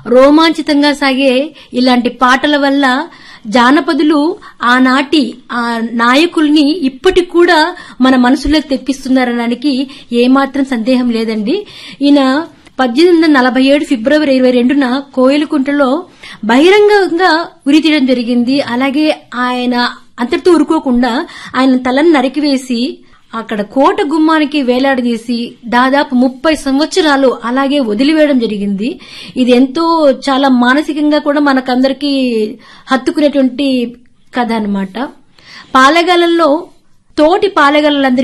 రోమాంచితంగా సాగే ఇలాంటి పాటల వల్ల జానపదులు ఆనాటి ఆ నాయకుల్ని ఇప్పటికి కూడా మన మనసులోకి తెప్పిస్తున్నారనడానికి ఏమాత్రం సందేహం లేదండి ఈయన పద్దెనిమిది వందల నలభై ఏడు ఫిబ్రవరి ఇరవై రెండున కోయిలకుంటలో బహిరంగంగా ఉరితీయడం జరిగింది అలాగే ఆయన అంతటితో ఊరుకోకుండా ఆయన తలను నరికివేసి అక్కడ కోట గుమ్మానికి వేలాడదీసి దాదాపు ముప్పై సంవత్సరాలు అలాగే వదిలివేయడం జరిగింది ఇది ఎంతో చాలా మానసికంగా కూడా మనకందరికీ హత్తుకునేటువంటి కథ అన్నమాట పాలెగాలలో తోటి పాలెగలందరూ